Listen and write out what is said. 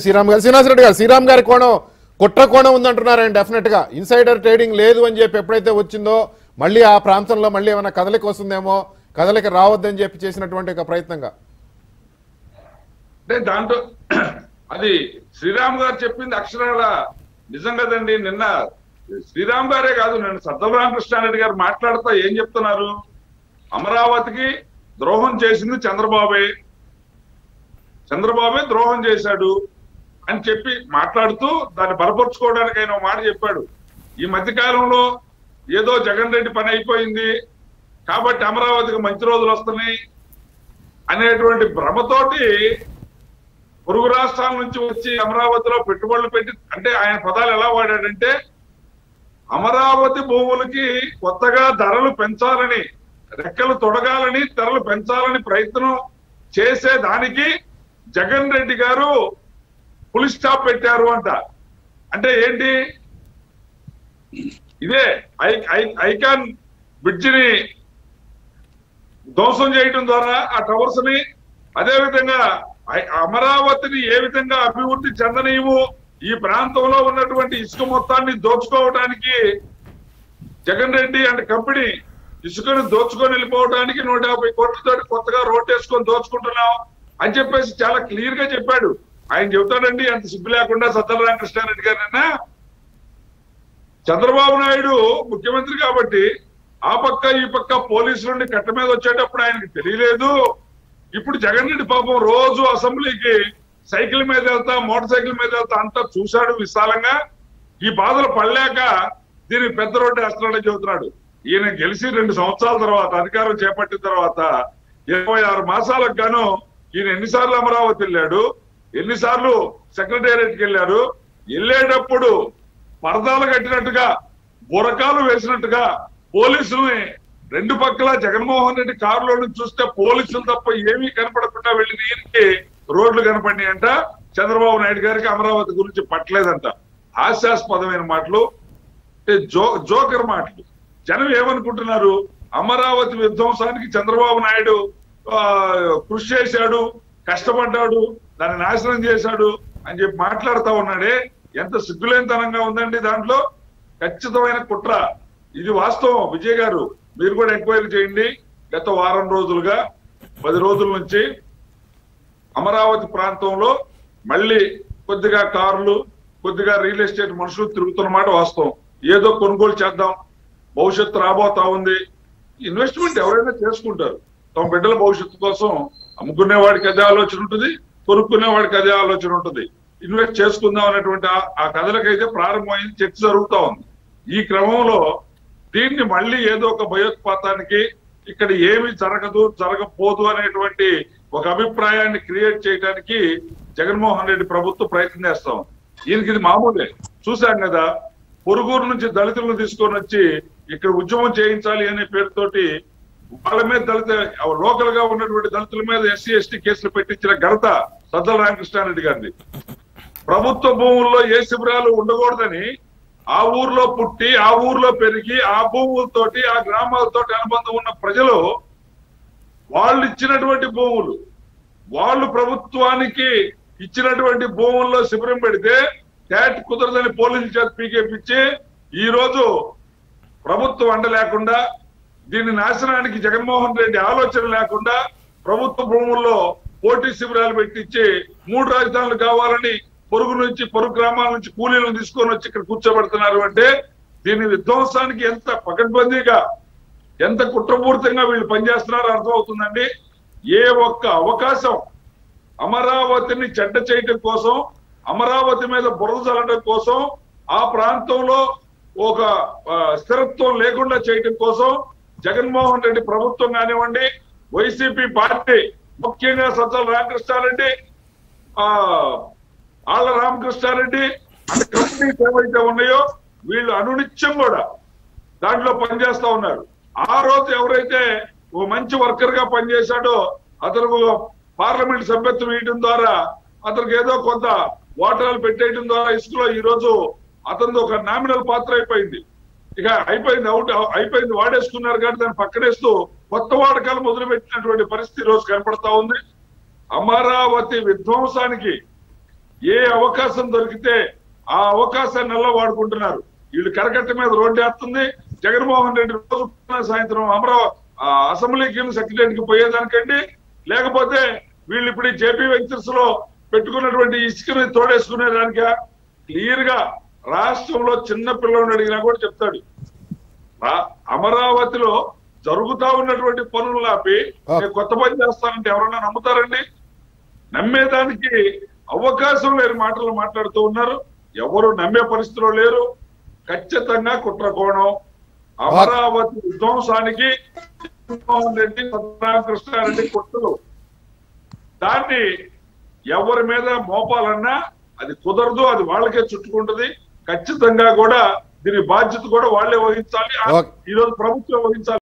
శ్రీరామ్ గారు శ్రీనివాసరెడ్డి గారు శ్రీరామ్ గారి కోణం కుట్ర కోణం ఉందంటున్నారండి డెఫినెట్ గా ఇన్సైడర్ ట్రేడింగ్ లేదు అని చెప్పి ఎప్పుడైతే వచ్చిందో మళ్ళీ ఆ ప్రాంతంలో మళ్ళీ ఏమైనా కదలిక వస్తుందేమో కదలిక రావద్దని చెప్పి చేసినటువంటి ఒక ప్రయత్నంగా అంటే దాంట్లో అది శ్రీరామ్ గారు చెప్పింది అక్షరాల నిజం కదండి నిన్న శ్రీరామ్ గారే కాదు నేను సద్దల రామకృష్ణారెడ్డి గారు మాట్లాడుతూ ఏం చెప్తున్నారు అమరావతికి ద్రోహం చేసింది చంద్రబాబే చంద్రబాబే ద్రోహం చేశాడు అని చెప్పి మాట్లాడుతూ దాన్ని బలపరుచుకోవడానికి ఆయన ఒక మాట చెప్పాడు ఈ మధ్య కాలంలో ఏదో జగన్ రెడ్డి పని అయిపోయింది కాబట్టి అమరావతికి మంచి రోజులు వస్తున్నాయి అనేటువంటి భ్రమతోటి పొరుగు రాష్ట్రాల నుంచి వచ్చి అమరావతిలో పెట్టుబడులు పెట్టి అంటే ఆయన పదాలు ఎలా వాడాడంటే అమరావతి భూములకి కొత్తగా ధరలు పెంచాలని రెక్కలు తొడగాలని ధరలు పెంచాలని ప్రయత్నం చేసే దానికి జగన్ రెడ్డి గారు పులి స్టాప్ పెట్టారు అంట అంటే ఏంటి ఇదే ఐ ఐ- ఐకాన్ బ్రిడ్జిని ధ్వంసం చేయడం ద్వారా ఆ టవర్స్ ని అదే విధంగా ఐ- అమరావతిని ఏ విధంగా అభివృద్ధి చెందనీయము ఈ ప్రాంతంలో ఉన్నటువంటి ఇసుక మొత్తాన్ని దోచుకోవడానికి జగన్ రెడ్డి అండ్ కంపెనీ ఇసుకను దోచుకొని వెళ్ళిపోవడానికి నూట యాభై కోట్లతో కొత్తగా రోడ్ వేసుకొని దోచుకుంటున్నాం అని చెప్పేసి చాలా క్లియర్ గా చెప్పాడు ఆయన చెబుతాడండి అంత సిగ్గు లేకుండా సత్తల రామకృష్ణారెడ్డి గారు నిన్న చంద్రబాబు నాయుడు ముఖ్యమంత్రి కాబట్టి ఆ పక్క ఈ పక్క పోలీసుల నుండి కట్ట మీద వచ్చేటప్పుడు ఆయనకి తెలియలేదు ఇప్పుడు జగన్ రెడ్డి పాపం రోజు అసెంబ్లీకి సైకిల్ మీద వెళ్తా మోటార్ సైకిల్ మీద వెళ్తా అంతా చూశాడు విశాలంగా ఈ బాధలు పడలేక దీనికి పెద్ద రోడ్డు వేస్తున్నాడని చెబుతున్నాడు ఈయన గెలిచి రెండు సంవత్సరాల తర్వాత అధికారం చేపట్టిన తర్వాత ఇరవై ఆరు మాసాలకు గాను ఈయన ఎన్నిసార్లు అమరావతి వెళ్ళాడు ఎన్నిసార్లు సెక్రటేరియట్కి వెళ్ళారు వెళ్ళేటప్పుడు పరదాలు కట్టినట్టుగా బురకాలు వేసినట్టుగా పోలీసుల్ని రెండు పక్కల జగన్మోహన్ రెడ్డి కారులో నుంచి చూస్తే పోలీసులు తప్ప ఏమీ కనపడకుండా వెళ్ళిన ఈయనకి రోడ్లు కనపడినాయంట చంద్రబాబు నాయుడు గారికి అమరావతి గురించి పట్టలేదంట హాస్యాస్పదమైన మాటలు అంటే జో జోకర్ మాటలు జనం ఏమనుకుంటున్నారు అమరావతి విధ్వంసానికి చంద్రబాబు నాయుడు ఆ, కృషి చేశాడు కష్టపడ్డాడు దాన్ని నాశనం చేశాడు అని చెప్పి మాట్లాడుతా ఉన్నాడే ఎంత సిగ్గులేనితనంగా ఉందండి దాంట్లో ఖచ్చితమైన కుట్ర ఇది వాస్తవం విజయ్ గారు మీరు కూడా ఎంక్వైరీ చేయండి గత వారం రోజులుగా పది రోజుల నుంచి అమరావతి ప్రాంతంలో మళ్ళీ కొద్దిగా కార్లు కొద్దిగా రియల్ ఎస్టేట్ మనుషులు తిరుగుతున్నమాట వాస్తవం ఏదో కొనుగోలు చేద్దాం భవిష్యత్తు రాబోతా ఉంది ఇన్వెస్ట్మెంట్ ఎవరైనా చేసుకుంటారు తమ బిడ్డల భవిష్యత్తు కోసం అమ్ముకునే వాడికి అదే ఆలోచన ఉంటుంది కొనుక్కునే వాడికి అదే ఆలోచన ఉంటుంది ఇన్వెస్ట్ చేసుకుందాం అనేటువంటి ఆ- ఆ కథలకైతే ప్రారంభమైంది చర్చ జరుగుతా ఉంది ఈ క్రమంలో దీన్ని మళ్ళీ ఏదో ఒక భయోత్పాతానికి ఇక్కడ ఏమి జరగదు జరగపోదు అనేటువంటి ఒక అభిప్రాయాన్ని క్రియేట్ చేయడానికి జగన్మోహన్ రెడ్డి ప్రభుత్వం ప్రయత్నం చేస్తాం ఈయనకి ఇది మామూలే చూశాం కదా పొరుగురు నుంచి దళితులను తీసుకొని వచ్చి ఇక్కడ ఉద్యమం చేయించాలి అనే పేరుతోటి వాళ్ళ మీద దళిత లోకల్ గా ఉన్నటువంటి దళితుల మీద ఎస్సీ ఎస్టీ కేసులు పెట్టించిన ఘనత సద్దల రామకృష్ణారెడ్డి గారిది ప్రభుత్వ భూముల్లో ఏ శిబిరాలు ఉండకూడదని ఆ ఊర్లో పుట్టి ఆ ఊర్లో పెరిగి ఆ భూములతోటి ఆ గ్రామాలతోటి అనుబంధం ఉన్న ప్రజలు వాళ్ళు ఇచ్చినటువంటి భూములు వాళ్ళు ప్రభుత్వానికి ఇచ్చినటువంటి భూముల్లో శిబిరం పెడితే ట్యాట్ కుదరదని పోలీసుల చేత పీకేపించి ఈ రోజు ప్రభుత్వం అండ లేకుండా దీని నాశనానికి జగన్మోహన్ రెడ్డి ఆలోచన లేకుండా ప్రభుత్వ భూముల్లో పోటీ శిబిరాలు పెట్టించి మూడు రాజధానులు కావాలని పొరుగు నుంచి పొరుగు గ్రామాల నుంచి కూలీలను తీసుకొని వచ్చి ఇక్కడ కూర్చోబెడుతున్నారు అంటే దీని విధ్వంసానికి ఎంత పకడ్బందీగా ఎంత కుట్రపూరితంగా వీళ్ళు పనిచేస్తున్నారో అర్థమవుతుందండి ఏ ఒక్క అవకాశం అమరావతిని చెడ్డ చేయటం కోసం అమరావతి మీద బురద చల్లడం కోసం ఆ ప్రాంతంలో ఒక ఆ, స్థిరత్వం లేకుండా చేయటం కోసం జగన్మోహన్ రెడ్డి ప్రభుత్వం కానివ్వండి వైసీపీ పార్టీ ముఖ్యంగా సజ్జల రామకృష్ణారెడ్డి ఆ ఆళ్ల రామకృష్ణారెడ్డి అంటే కంపెనీస్ ఏవైతే ఉన్నాయో వీళ్ళు అనునిత్యం కూడా దాంట్లో పనిచేస్తా ఉన్నారు ఆ రోజు ఎవరైతే ఓ మంచి వర్కర్ గా పనిచేశాడో అతను పార్లమెంట్ సభ్యత్వం ఇవ్వడం ద్వారా అతనికి ఏదో కొంత ఓటాలు పెట్టేయడం ద్వారా ఇసుకలో ఈ రోజు అతనిది ఒక నామినల్ పాత్ర అయిపోయింది ఇక అయిపోయింది అవుట్ అయిపోయింది వాడేసుకున్నారు కానీ దాన్ని పక్కనేస్తూ కొత్త వాడకాలు మొదలు పెట్టినటువంటి పరిస్థితి ఈ రోజు కనపడతా ఉంది అమరావతి విధ్వంసానికి ఏ అవకాశం దొరికితే ఆ అవకాశాన్ని నెల వాడుకుంటున్నారు వీళ్ళు కరకట్ట మీద రోడ్డు వేస్తుంది జగన్మోహన్ రెడ్డి రోజు సాయంత్రం అమరావతి అసెంబ్లీకి సెక్రటరీకి పోయేదానికండి లేకపోతే వీళ్ళు ఇప్పుడు జేపీ వెంచర్స్ లో పెట్టుకున్నటువంటి ఇసుకని తోడేసుకునే దానిక క్లియర్ గా రాష్ట్రంలో చిన్న పిల్లల్ని అడిగినా కూడా చెప్తాడు రా- అమరావతిలో జరుగుతా ఉన్నటువంటి పనులు ఆపి ఓకే. నేను కొత్త పని చేస్తానంటే ఎవరన్నా నమ్ముతారండి నమ్మేదానికి అవకాశం లేని మాటలు మాట్లాడుతూ ఉన్నారు ఎవరు నమ్మే పరిస్థితిలో లేరు ఖచ్చితంగా కుట్ర కోణం అమరావతి విధ్వంసానికి జగన్మోహన్ రెడ్డి కృష్ణారెడ్డి కుట్రలు దాన్ని ఎవరి మీద మోపాలన్నా అది కుదరదు అది వాళ్ళకే చుట్టుకుంటది ఖచ్చితంగా కూడా దీని బాధ్యత కూడా వాళ్ళే వహించాలి ఓకే. ఈ రోజు ప్రభుత్వం వహించాలి